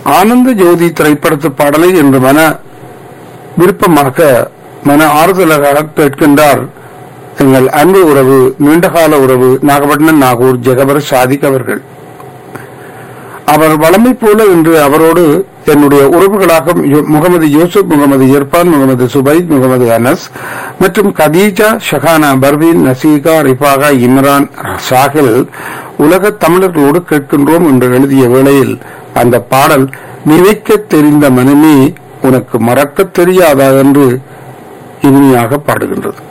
ஆனந்த ஜோதி திரைப்படத்து பாடலை என்று மன விருப்பமாக மன ஆறுதலாக கேட்கின்றார் எங்கள் அன்பு உறவு நீண்டகால உறவு நாகப்பட்டினம் நாகூர் ஜெகபர் சாதிக் அவர்கள் அவர் வளமை போல இன்று அவரோடு என்னுடைய உறவுகளாக யு- முகமது யூசுப் முகமது இர்பான் முகமது சுபைத் முகமது அனஸ் மற்றும் கதீஜா ஷஹானா பர்வீன் நசீகா ரிஃபாகா இம்ரான் சாஹில் உலக தமிழர்களோடு கேட்கின்றோம் என்று எழுதிய வேளையில் அந்த பாடல் நினைக்க தெரிந்த மனமே உனக்கு மறக்கத் தெரியாதா என்று இனிமையாக பாடுகின்றது